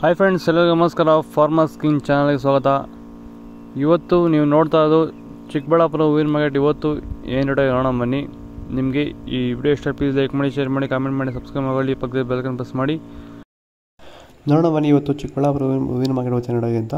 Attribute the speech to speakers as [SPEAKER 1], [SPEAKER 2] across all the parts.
[SPEAKER 1] hi friends ಎಲ್ಲರಿಗೂ ನಮಸ್ಕಾರ farmers king ಚಾನಲ್ಗೆ ಸ್ವಾಗತ ಇವತ್ತು ನೀವು ನೋಡ್ತಾ ಇರೋದು ಚಿಕ್ಕಬಳ್ಳಾಪುರ ಹೂವಿನ ಮಾರ್ಕೆಟ್ ಇವತ್ತು ಏನು ರೇಟ್ ನೋಡೋಣ ಬನ್ನಿ ನಿಮಗೆ ಈ ವಿಡಿಯೋ ಇಷ್ಟ ಪ್ಲೀಸ್ ಲೈಕ್ ಮಾಡಿ ಶೇರ್ ಮಾಡಿ ಕಾಮೆಂಟ್ ಮಾಡಿ ಸಬ್ಸ್ಕ್ರೈಬ್ ಮಾಡಿ ಪಕ್ಕದ ಬೆಲ್ಕನ್ ಪ್ರೆಸ್ ಮಾಡಿ
[SPEAKER 2] ನೋಡೋಣ ಬನ್ನಿ ಇವತ್ತು ಚಿಕ್ಕಬಳ್ಳಾಪುರ ಹೂವಿನ ಹೂವಿನ ಮಾರ್ಕೆಟ್ ಇವತ್ತು ನೋಡೋಕೆ ಅಂತ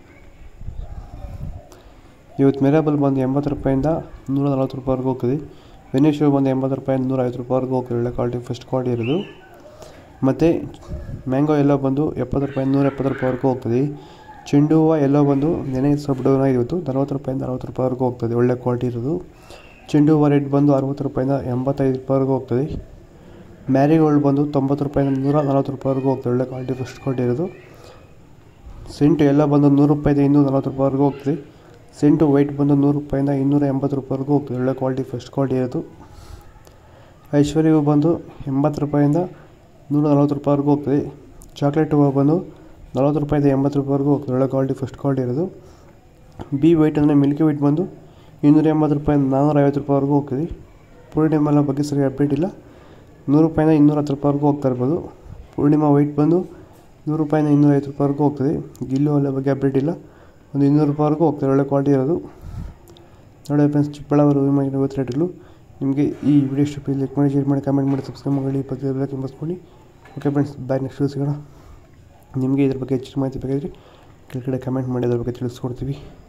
[SPEAKER 2] ಇವತ್ತು ಮೆರೇಬಲ್ ಬಂದು ಎಂಬತ್ತು ರೂಪಾಯಿಂದ ನೂರ ನಲ್ವತ್ತು ರೂಪಾಯಿವರೆಗೂ ಹೋಗ್ತದೆ ವೆನೇಶ್ವರ್ ಬಂದು ಎಂಬತ್ತು ರೂಪಾಯಿಂದ ನೂರ ಐವತ್ತು ರೂಪಾಯಿವರೆಗೂ ಹೋಗ್ತದೆ ಒಳ್ಳೆ ಕ್ವಾಲಿಟಿ ಫಸ್ಟ್ ಕ್ವಾಲಿಟಿ ಇರೋದು ಮತ್ತು ಮ್ಯಾಂಗೋ ಎಲ್ಲ ಬಂದು ಎಪ್ಪತ್ತು ರೂಪಾಯಿಂದ ನೂರ ಎಪ್ಪತ್ತು ರೂಪಾಯಿವರೆಗೂ ಹೋಗ್ತದೆ ಚೆಂಡು ಹೂವು ಎಲ್ಲ ಬಂದು ನೆನೆ ಸ್ವಲ್ಪ ಡೌನ್ ಆಗಿತ್ತು ನಲ್ವತ್ತು ರೂಪಾಯಿಂದ ಅರವತ್ತು ರೂಪಾಯಿವರೆಗೂ ಹೋಗ್ತದೆ ಒಳ್ಳೆ ಕ್ವಾಲಿಟಿ ಇರೋದು ಚೆಂಡು ಹೂವು ರೇಟ್ ಬಂದು ಅರವತ್ತು ರೂಪಾಯಿಂದ ಎಂಬತ್ತೈದು ರೂಪಾಯಿವರೆಗೂ ಹೋಗ್ತದೆ ಮ್ಯಾರಿಗೋಲ್ಡ್ ಬಂದು ತೊಂಬತ್ತು ರೂಪಾಯಿಂದ ನೂರ ನಲ್ವತ್ತು ರೂಪಾಯಿವರೆಗೂ ಹೋಗ್ತದೆ ಒಳ್ಳೆ ಕ್ವಾಲಿಟಿ ಫಸ್ಟ್ ಕ್ವಾಲಿಟಿ ಇರೋದು ಸೆಂಟು ಎಲ್ಲ ಬಂದು ನೂರು ರೂಪಾಯಿಂದ ಇನ್ನೂರ ನಲ್ವತ್ತು ರೂಪಾಯಿವರೆಗೂ ಹೋಗ್ತದೆ ಸೆಂಟು ವೈಟ್ ಬಂದು ನೂರು ರೂಪಾಯಿಂದ ಇನ್ನೂರ ಎಂಬತ್ತು ರೂಪಾಯಿವರೆಗೂ ಹೋಗ್ತದೆ ಒಳ್ಳೆ ಕ್ವಾಲಿಟಿ ಫಸ್ಟ್ ಕ್ವಾಲಿಟಿ ಇರೋದು ಐಶ್ವರ್ಯ ಹೂವು ಬಂದು ಎಂಬತ್ತು ರೂಪಾಯಿಂದ ನೂರ ನಲ್ವತ್ತು ರೂಪಾಯಿವರೆಗೂ ಹೋಗ್ತದೆ ಚಾಕ್ಲೇಟ್ ಹೂವು ಬಂದು ನಲ್ವತ್ತು ರೂಪಾಯಿಂದ ಎಂಬತ್ತು ರೂಪಾಯಿವರೆಗೂ ಹೋಗ್ತದೆ ಒಳ್ಳೆ ಕ್ವಾಲಿಟಿ ಫಸ್ಟ್ ಕ್ವಾಲಿಟಿ ಇರೋದು ಬಿ ವೈಟ್ ಅಂದರೆ ಮಿಲ್ಕಿ ವೈಟ್ ಬಂದು ಇನ್ನೂರ ಎಂಬತ್ತು ರೂಪಾಯಿಂದ ನಾನ್ನೂರ ಐವತ್ತು ರೂಪಾಯಿವರೆಗೂ ಹೋಗ್ತದೆ ಪೂರ್ಣಿಮಾ ಎಲ್ಲ ಬಗ್ಗೆ ಸರಿ ಅಪ್ಡೇಟ್ ಇಲ್ಲ ನೂರು ರೂಪಾಯಿಂದ ಇನ್ನೂರ ಹತ್ತು ರೂಪಾಯಿವರೆಗೂ ಹೋಗ್ತಾ ಇರ್ಬೋದು ಪೂರ್ಣಿಮಾ ವೈಟ್ ಬಂದು ನೂರು ರೂಪಾಯಿಂದ ಇನ್ನೂರ ಐವತ್ತು ರೂಪಾಯಿವರೆಗೂ ಹೋಗ್ತದೆ ಗಿಲ್ಲು ಎಲ್ಲ ಬಗ್ಗೆ ಅಪ್ಡೇಟ್ ಇಲ್ಲ ಒಂದು ಇನ್ನೂರು ರೂಪಾಯಿವರೆಗೂ ಹೋಗ್ತದೆ ಒಳ್ಳೆ ಕ್ವಾಲಿಟಿ ಇರೋದು ನೋಡಿ ಫ್ರೆಂಡ್ಸ್ ಚಿಕ್ಕಬಳ್ಳಾಪುರ ವಿಮಾ ಇವತ್ತು ರೇಟ್ಗಳು ನಿಮಗೆ ಈ ವಿಡಿಯೋ ಇಷ್ಟ ಪ್ಲೀಸ್ ಲೈಕ್ ಮಾಡಿ ಶೇರ್ ಮಾಡಿ ಕಮೆಂಟ್ ಮಾಡಿ ಸಬ್ಸ್ಕ್ರೈಬ್ ಮಾಡಿ ಪಕ್ಕದ ಬೆಲ್ ತುಂಬಿಸ್ಕೊಂಡು ಓಕೆ ಫ್ರೆಂಡ್ಸ್ ಬಾಯ್ ನೆಕ್ಸ್ಟ್ ಸಿಗೋಣ ನಿಮಗೆ ಇದ್ರ ಬಗ್ಗೆ ಹೆಚ್ಚಿನ ಮಾಹಿತಿ ಬೇಕಾದರೆ ಕೆಳಗಡೆ ಕಮೆಂಟ್ ಮಾಡಿ ಅದ್ರ ಬಗ್ಗೆ ತಿಳಿಸ್ಕೊಡ್ತೀವಿ